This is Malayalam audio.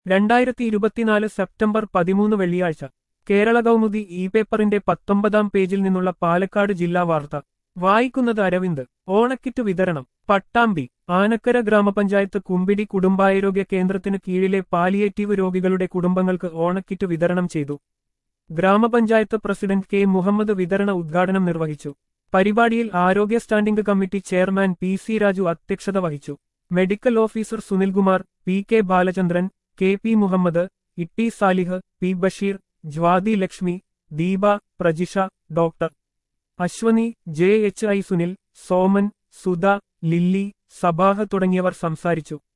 രണ്ടായിരത്തി ഇരുപത്തിനാല് സെപ്റ്റംബർ പതിമൂന്ന് വെള്ളിയാഴ്ച കേരള കൗമുദി ഇ പേപ്പറിന്റെ പത്തൊമ്പതാം പേജിൽ നിന്നുള്ള പാലക്കാട് ജില്ലാ വാർത്ത വായിക്കുന്നത് അരവിന്ദ് ഓണക്കിറ്റ് വിതരണം പട്ടാമ്പി ആനക്കര ഗ്രാമപഞ്ചായത്ത് കുമ്പിടി കുടുംബാരോഗ്യ കേന്ദ്രത്തിന് കീഴിലെ പാലിയേറ്റീവ് രോഗികളുടെ കുടുംബങ്ങൾക്ക് ഓണക്കിറ്റ് വിതരണം ചെയ്തു ഗ്രാമപഞ്ചായത്ത് പ്രസിഡന്റ് കെ മുഹമ്മദ് വിതരണ ഉദ്ഘാടനം നിർവഹിച്ചു പരിപാടിയിൽ ആരോഗ്യ standing committee chairman P C Raju അധ്യക്ഷത വഹിച്ചു medical officer Sunilkumar P K Balachandran K P Muhammad Itty Salih P Basheer Jyothi Lakshmi Deepa Prajisha doctor Ashwani J H I Sunil Soman Sudha Lilly Sabaha തുടങ്ങിയവർ സംസാരിച്ചു